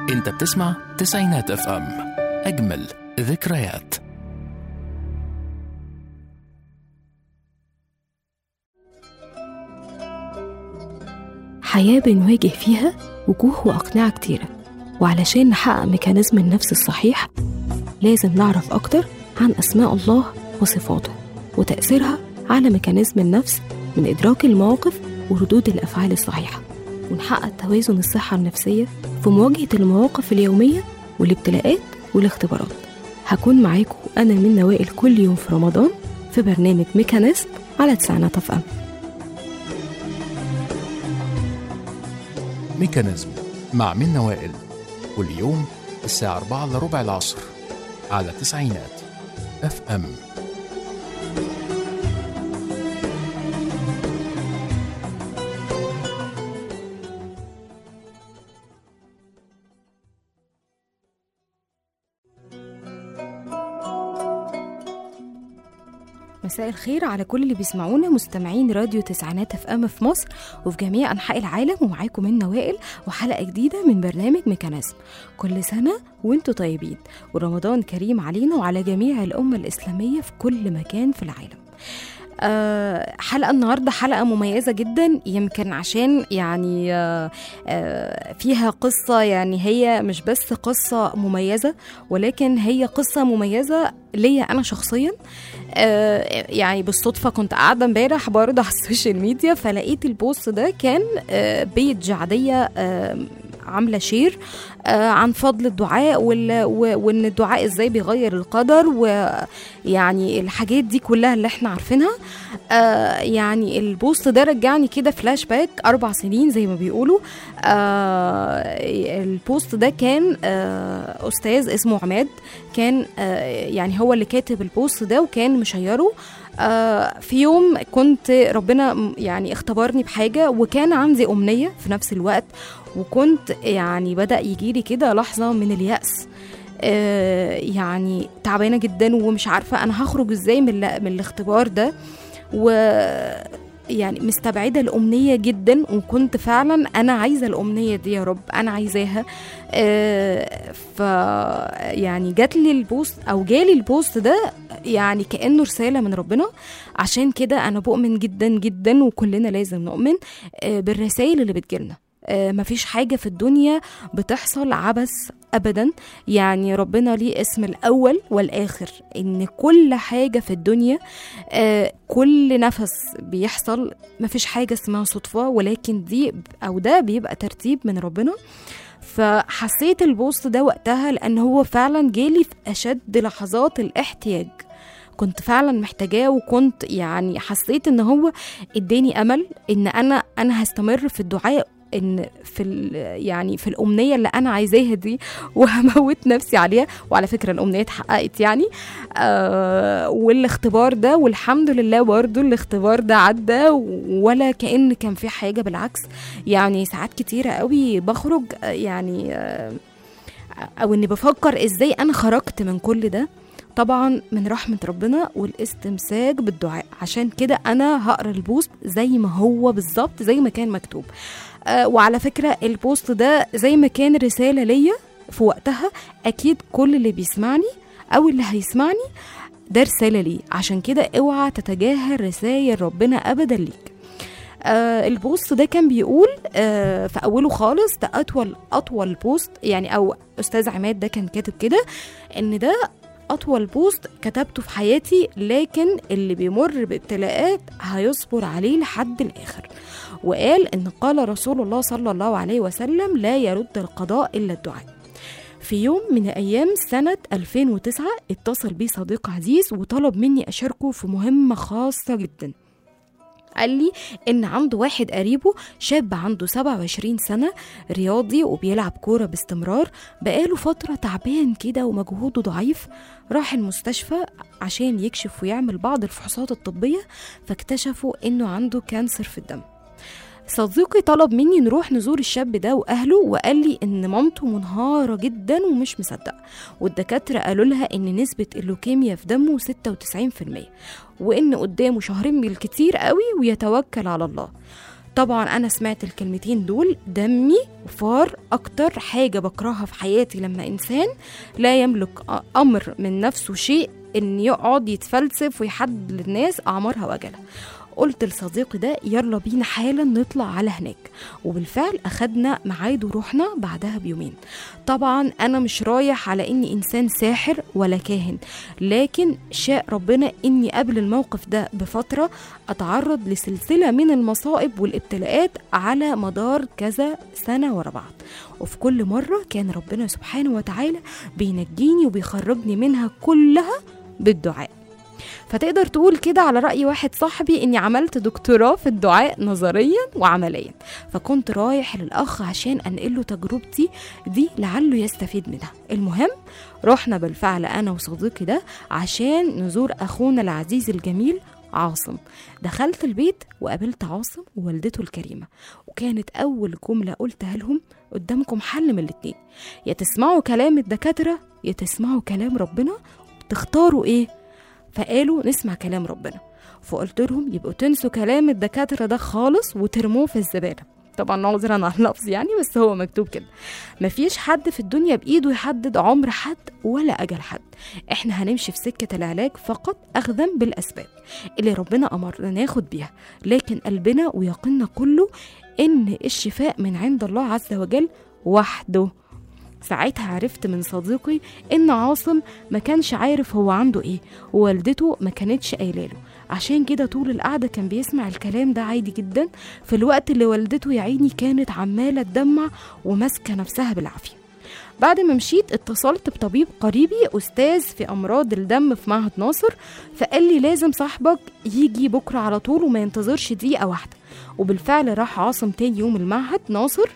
انت بتسمع تسعينات اف ام اجمل ذكريات حياة بنواجه فيها وجوه وأقنعة كتيرة وعلشان نحقق ميكانيزم النفس الصحيح لازم نعرف أكتر عن أسماء الله وصفاته وتأثيرها على ميكانيزم النفس من إدراك المواقف وردود الأفعال الصحيحة ونحقق توازن الصحة النفسية في مواجهة المواقف اليومية والابتلاءات والاختبارات هكون معاكم أنا من نوائل كل يوم في رمضان في برنامج ميكانيزم على تسعينات اف ام ميكانيزم مع منى وائل كل يوم الساعة 4 إلا ربع العصر على تسعينات اف ام مساء الخير على كل اللي بيسمعونا مستمعين راديو تسعينات اف ام في مصر وفي جميع انحاء العالم ومعاكم من نوائل وحلقه جديده من برنامج ميكانيزم كل سنه وانتم طيبين ورمضان كريم علينا وعلى جميع الامه الاسلاميه في كل مكان في العالم آه، حلقة النهاردة حلقة مميزة جدا يمكن عشان يعني آه، آه، فيها قصة يعني هي مش بس قصة مميزة ولكن هي قصة مميزة ليا أنا شخصيا آه، يعني بالصدفة كنت قاعدة امبارح برضه على السوشيال ميديا فلقيت البوست ده كان آه، بيج عادية آه، عاملة شير آه، عن فضل الدعاء وال- و- وان الدعاء ازاي بيغير القدر ويعني الحاجات دي كلها اللي احنا عارفينها آه، يعني البوست ده رجعني كده فلاش باك اربع سنين زي ما بيقولوا آه، البوست ده كان آه، استاذ اسمه عماد كان آه، يعني هو اللي كاتب البوست ده وكان مشيره آه، في يوم كنت ربنا م- يعني اختبرني بحاجة وكان عندي أمنية في نفس الوقت وكنت يعني بدأ يجيلي كده لحظة من اليأس آه، يعني تعبانة جدا ومش عارفة أنا هخرج إزاي من, ال- من الاختبار ده و يعني مستبعدة الأمنية جدا وكنت فعلا أنا عايزة الأمنية دي يا رب أنا عايزاها آه، ف يعني جات لي البوست أو جالي البوست ده يعني كأنه رسالة من ربنا عشان كده أنا بؤمن جدا جدا وكلنا لازم نؤمن آه، بالرسائل اللي بتجيلنا آه، مفيش حاجة في الدنيا بتحصل عبث أبدا يعني ربنا ليه اسم الأول والآخر إن كل حاجة في الدنيا آه، كل نفس بيحصل مفيش حاجة اسمها صدفة ولكن دي أو ده بيبقى ترتيب من ربنا فحسيت البوست ده وقتها لأن هو فعلا جالي في أشد لحظات الاحتياج كنت فعلا محتاجاه وكنت يعني حسيت ان هو اداني امل ان انا انا هستمر في الدعاء ان في ال- يعني في الامنيه اللي انا عايزاها دي وهموت نفسي عليها وعلى فكره الامنيه اتحققت يعني آه والاختبار ده والحمد لله برضو الاختبار ده عدى ولا كان كان في حاجه بالعكس يعني ساعات كتيره قوي بخرج آه، يعني آه او اني بفكر ازاي انا خرجت من كل ده طبعا من رحمة ربنا والاستمساك بالدعاء عشان كده أنا هقرا البوست زي ما هو بالظبط زي ما كان مكتوب آه وعلى فكرة البوست ده زي ما كان رسالة ليا في وقتها أكيد كل اللي بيسمعني أو اللي هيسمعني ده رسالة ليه عشان كده اوعى تتجاهل رسائل ربنا أبدا ليك آه البوست ده كان بيقول آه في اوله خالص ده اطول اطول بوست يعني او استاذ عماد ده كان كاتب كده ان ده اطول بوست كتبته في حياتي لكن اللي بيمر بابتلاءات هيصبر عليه لحد الاخر وقال ان قال رسول الله صلى الله عليه وسلم لا يرد القضاء الا الدعاء في يوم من أيام سنة 2009 اتصل بي صديق عزيز وطلب مني أشاركه في مهمة خاصة جدا قال لي ان عنده واحد قريبه شاب عنده 27 سنة رياضي وبيلعب كورة باستمرار بقاله فترة تعبان كده ومجهوده ضعيف راح المستشفى عشان يكشف ويعمل بعض الفحوصات الطبية فاكتشفوا انه عنده كانسر في الدم صديقي طلب مني نروح نزور الشاب ده واهله وقال لي ان مامته منهاره جدا ومش مصدقه والدكاتره قالوا لها ان نسبه اللوكيميا في دمه 96% وان قدامه شهرين بالكتير قوي ويتوكل على الله طبعا انا سمعت الكلمتين دول دمي فار اكتر حاجه بكرهها في حياتي لما انسان لا يملك أ- امر من نفسه شيء ان يقعد يتفلسف ويحدد للناس اعمارها واجلها قلت لصديقي ده يلا بينا حالا نطلع على هناك وبالفعل اخدنا ميعاد ورحنا بعدها بيومين طبعا انا مش رايح على اني انسان ساحر ولا كاهن لكن شاء ربنا اني قبل الموقف ده بفتره اتعرض لسلسله من المصائب والابتلاءات على مدار كذا سنه ورا بعض وفي كل مره كان ربنا سبحانه وتعالى بينجيني وبيخرجني منها كلها بالدعاء فتقدر تقول كده على رأي واحد صاحبي إني عملت دكتوراه في الدعاء نظريا وعمليا فكنت رايح للأخ عشان أنقله تجربتي دي لعله يستفيد منها المهم رحنا بالفعل أنا وصديقي ده عشان نزور أخونا العزيز الجميل عاصم دخلت البيت وقابلت عاصم ووالدته الكريمة وكانت أول جملة قلتها لهم قدامكم حل من الاتنين يا تسمعوا كلام الدكاترة يا تسمعوا كلام ربنا تختاروا ايه فقالوا نسمع كلام ربنا فقلت لهم يبقوا تنسوا كلام الدكاترة ده خالص وترموه في الزبالة طبعا عذرا على اللفظ يعني بس هو مكتوب كده مفيش حد في الدنيا بإيده يحدد عمر حد ولا أجل حد احنا هنمشي في سكة العلاج فقط أخذا بالأسباب اللي ربنا أمرنا ناخد بيها لكن قلبنا ويقيننا كله إن الشفاء من عند الله عز وجل وحده ساعتها عرفت من صديقي ان عاصم ما كانش عارف هو عنده ايه ووالدته ما كانتش قايله له عشان كده طول القعدة كان بيسمع الكلام ده عادي جدا في الوقت اللي والدته يا عيني كانت عمالة تدمع وماسكة نفسها بالعافية بعد ما مشيت اتصلت بطبيب قريبي أستاذ في أمراض الدم في معهد ناصر فقال لي لازم صاحبك يجي بكرة على طول وما ينتظرش دقيقة واحدة وبالفعل راح عاصم تاني يوم المعهد ناصر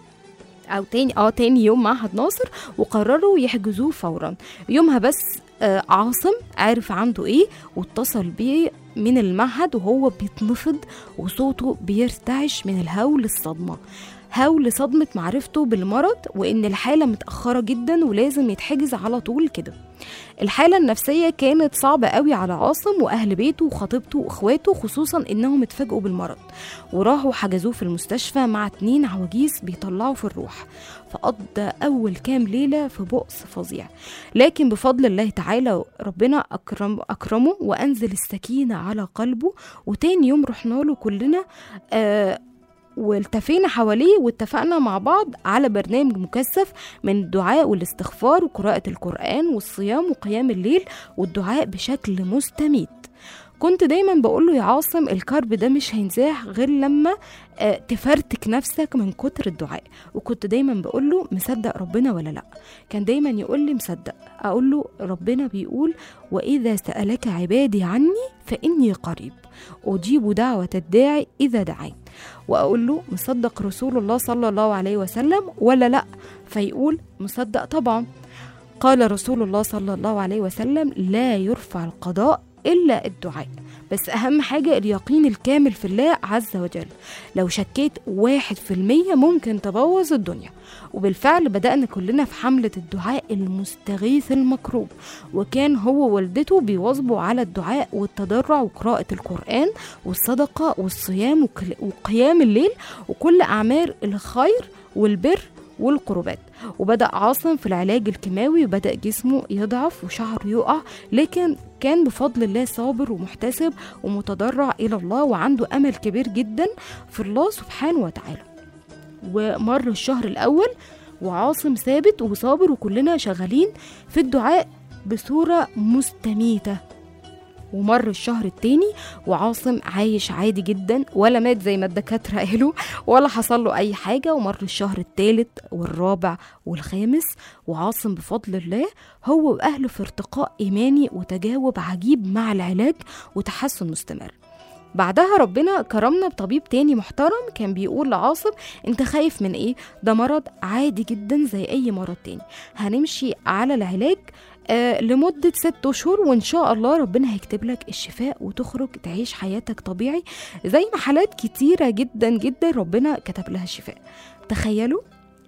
او تاني اه تاني يوم معهد ناصر وقرروا يحجزوه فورا يومها بس آه عاصم عارف عنده ايه واتصل بيه من المعهد وهو بيتنفض وصوته بيرتعش من الهول الصدمه هول صدمة معرفته بالمرض وإن الحالة متأخرة جدا ولازم يتحجز على طول كده الحالة النفسية كانت صعبة قوي على عاصم وأهل بيته وخطيبته وإخواته خصوصا إنهم اتفاجئوا بالمرض وراحوا حجزوه في المستشفى مع اتنين عواجيز بيطلعوا في الروح فقضى أول كام ليلة في بؤس فظيع لكن بفضل الله تعالى ربنا أكرم أكرمه وأنزل السكينة على قلبه وتاني يوم رحنا له كلنا آه والتفينا حواليه واتفقنا مع بعض على برنامج مكثف من الدعاء والاستغفار وقراءة القرآن والصيام وقيام الليل والدعاء بشكل مستميت كنت دايما بقول له يا عاصم الكرب ده مش هينزاح غير لما آه، تفرتك نفسك من كتر الدعاء وكنت دايما بقول له مصدق ربنا ولا لا كان دايما يقول لي مصدق اقول له ربنا بيقول واذا سالك عبادي عني فاني قريب اجيب دعوه الداعي اذا دعاني واقول له مصدق رسول الله صلى الله عليه وسلم ولا لا فيقول مصدق طبعا قال رسول الله صلى الله عليه وسلم لا يرفع القضاء الا الدعاء بس اهم حاجه اليقين الكامل في الله عز وجل لو شكيت واحد في المية ممكن تبوظ الدنيا وبالفعل بدأنا كلنا في حملة الدعاء المستغيث المكروب وكان هو ووالدته بيواظبوا على الدعاء والتضرع وقراءة القرآن والصدقة والصيام وكل- وقيام الليل وكل أعمال الخير والبر والقربات وبدأ عاصم في العلاج الكيماوي وبدأ جسمه يضعف وشعره يقع لكن كان بفضل الله صابر ومحتسب ومتضرع إلى الله وعنده أمل كبير جدا في الله سبحانه وتعالى ومر الشهر الأول وعاصم ثابت وصابر وكلنا شغالين في الدعاء بصورة مستميتة ومر الشهر التاني وعاصم عايش عادي جدا ولا مات زي ما الدكاترة قالوا ولا حصل له أي حاجة ومر الشهر التالت والرابع والخامس وعاصم بفضل الله هو وأهله في ارتقاء إيماني وتجاوب عجيب مع العلاج وتحسن مستمر بعدها ربنا كرمنا بطبيب تاني محترم كان بيقول لعاصم انت خايف من ايه ده مرض عادي جدا زي اي مرض تاني هنمشي على العلاج آه لمدة ست أشهر وإن شاء الله ربنا هيكتب لك الشفاء وتخرج تعيش حياتك طبيعي زي ما حالات كتيرة جدا جدا ربنا كتب لها الشفاء تخيلوا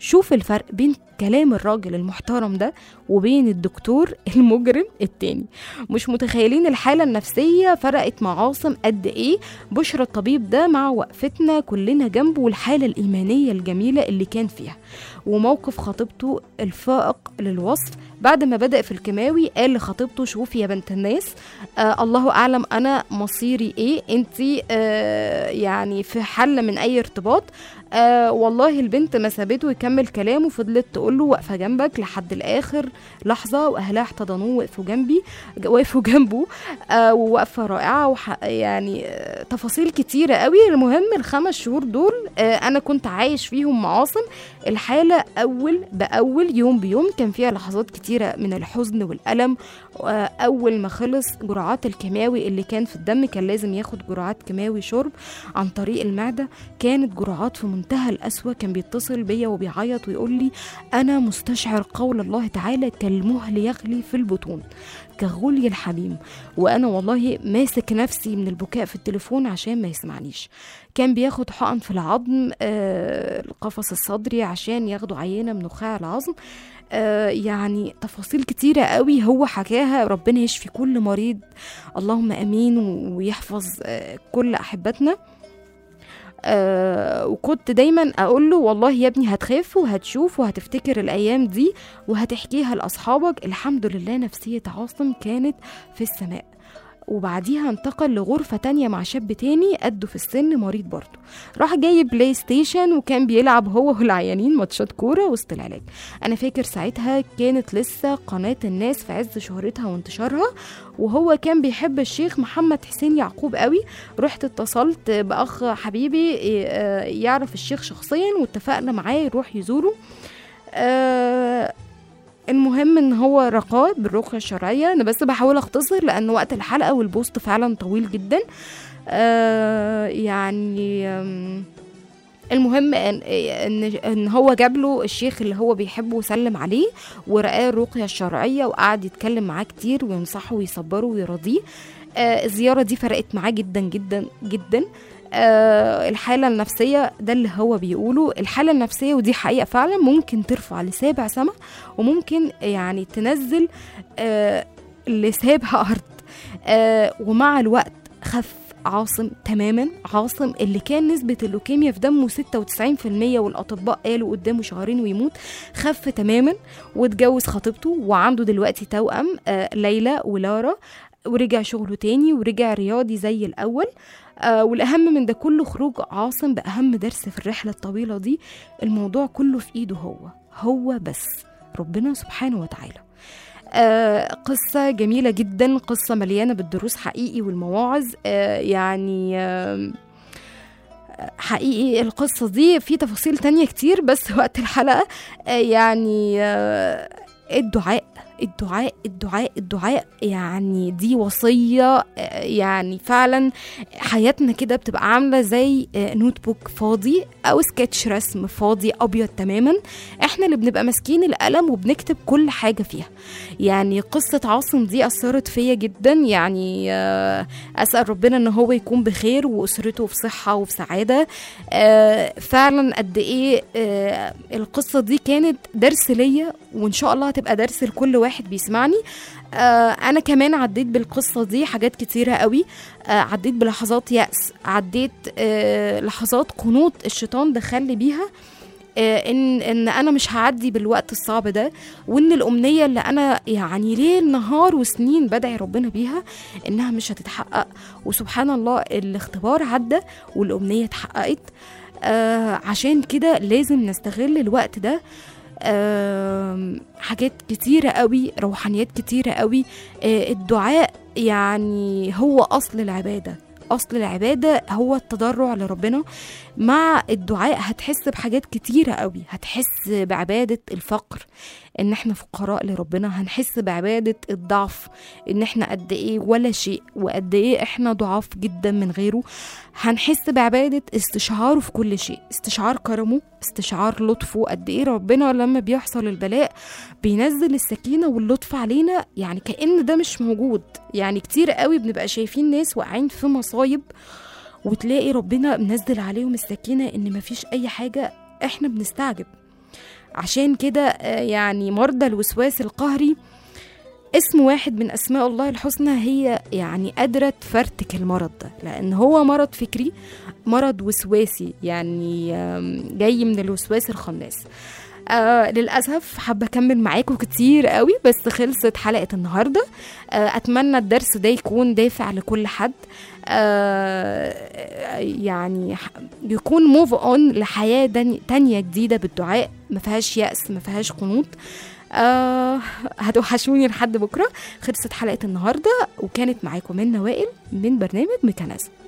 شوف الفرق بين كلام الراجل المحترم ده وبين الدكتور المجرم التاني مش متخيلين الحالة النفسية فرقت مع عاصم قد ايه بشرى الطبيب ده مع وقفتنا كلنا جنبه والحالة الإيمانية الجميلة اللي كان فيها وموقف خطيبته الفائق للوصف بعد ما بدأ في الكيماوي قال لخطيبته شوفي يا بنت الناس آه الله أعلم أنا مصيري إيه أنت آه يعني في حل من أي ارتباط آه والله البنت ما سابته يكمل كلامه فضلت تقول له واقفه جنبك لحد الاخر لحظه واهلها احتضنوه وقفوا جنبي وقفوا جنبه آه ووقفه رائعه وح يعني آه تفاصيل كتيره قوي المهم الخمس شهور دول آه انا كنت عايش فيهم مع عاصم الحاله اول باول يوم بيوم كان فيها لحظات كتيره من الحزن والالم آه اول ما خلص جرعات الكيماوي اللي كان في الدم كان لازم ياخد جرعات كيماوي شرب عن طريق المعده كانت جرعات في منتهى القسوه كان بيتصل بيا وبيعيط ويقول لي انا مستشعر قول الله تعالى كالمهل يغلي في البطون كغلي الحميم وانا والله ماسك نفسي من البكاء في التليفون عشان ما يسمعنيش كان بياخد حقن في العظم آه القفص الصدري عشان ياخدوا عينه من نخاع العظم آه يعني تفاصيل كتيرة قوي هو حكاها ربنا يشفي كل مريض اللهم امين ويحفظ آه كل احبتنا آه وكنت دايما اقول له والله يا ابني هتخاف وهتشوف وهتفتكر الايام دي وهتحكيها لاصحابك الحمد لله نفسيه عاصم كانت في السماء وبعديها انتقل لغرفة تانية مع شاب تاني قده في السن مريض برضه راح جايب بلاي ستيشن وكان بيلعب هو والعيانين ماتشات كورة وسط العلاج أنا فاكر ساعتها كانت لسه قناة الناس في عز شهرتها وانتشارها وهو كان بيحب الشيخ محمد حسين يعقوب قوي رحت اتصلت بأخ حبيبي يعرف الشيخ شخصيا واتفقنا معاه يروح يزوره أه المهم ان هو رقاه بالرقيه الشرعيه انا بس بحاول اختصر لان وقت الحلقه والبوست فعلا طويل جدا آه يعني آم المهم ان ان ان هو جاب له الشيخ اللي هو بيحبه وسلم عليه ورقاه الرقيه الشرعيه وقعد يتكلم معاه كتير وينصحه ويصبره ويرضيه آه الزياره دي فرقت معاه جدا جدا جدا آه الحاله النفسيه ده اللي هو بيقوله الحاله النفسيه ودي حقيقه فعلا ممكن ترفع لسابع سما وممكن يعني تنزل آه لسابع ارض آه ومع الوقت خف عاصم تماما عاصم اللي كان نسبة اللوكيميا في دمه 96% والأطباء قالوا قدامه شهرين ويموت خف تماما واتجوز خطيبته وعنده دلوقتي توأم آه ليلى ولارا ورجع شغله تاني ورجع رياضي زي الأول آه والأهم من ده كله خروج عاصم بأهم درس في الرحلة الطويلة دي الموضوع كله في إيده هو هو بس ربنا سبحانه وتعالى آه قصة جميلة جدا قصة مليانة بالدروس حقيقي والمواعظ آه يعني آه حقيقي القصة دي في تفاصيل تانية كتير بس وقت الحلقة آه يعني آه الدعاء الدعاء الدعاء الدعاء يعني دي وصية يعني فعلا حياتنا كده بتبقى عاملة زي نوت بوك فاضي أو سكتش رسم فاضي أبيض تماما احنا اللي بنبقى ماسكين القلم وبنكتب كل حاجة فيها يعني قصة عاصم دي أثرت فيا جدا يعني أسأل ربنا إن هو يكون بخير وأسرته في صحة وفي سعادة فعلا قد إيه القصة دي كانت درس ليا وإن شاء الله هتبقى درس لكل واحد واحد بيسمعني آه انا كمان عديت بالقصه دي حاجات كتيره قوي آه عديت بلحظات يأس عديت آه لحظات قنوط الشيطان دخل بيها آه ان ان انا مش هعدي بالوقت الصعب ده وان الامنيه اللي انا يعني ليل نهار وسنين بدعي ربنا بيها انها مش هتتحقق وسبحان الله الاختبار عدى والامنيه اتحققت آه عشان كده لازم نستغل الوقت ده آه حاجات كتيرة قوي روحانيات كتيرة قوي آه الدعاء يعني هو أصل العبادة أصل العبادة هو التضرع لربنا مع الدعاء هتحس بحاجات كتيرة قوي هتحس بعبادة الفقر ان احنا فقراء لربنا هنحس بعبادة الضعف ان احنا قد ايه ولا شيء وقد ايه احنا ضعاف جدا من غيره هنحس بعبادة استشعاره في كل شيء استشعار كرمه استشعار لطفه قد ايه ربنا لما بيحصل البلاء بينزل السكينة واللطف علينا يعني كأن ده مش موجود يعني كتير قوي بنبقى شايفين ناس واقعين في مصايب وتلاقي ربنا منزل عليهم السكينة ان مفيش اي حاجة احنا بنستعجب عشان كده آه، يعني مرضى الوسواس القهري اسم واحد من اسماء الله الحسنى هي يعني قادره تفرتك المرض ده لان هو مرض فكري مرض وسواسي يعني آم، جاي من الوسواس الخناس آه للأسف حابة أكمل معاكم كتير قوي بس خلصت حلقة النهاردة آه أتمنى الدرس ده يكون دافع لكل حد آه يعني ح- يكون موف اون لحياة دن- تانية جديدة بالدعاء ما فيهاش يأس ما فيهاش قنوط آه هتوحشوني لحد بكرة خلصت حلقة النهاردة وكانت معاكم من وائل من برنامج ميكانيزم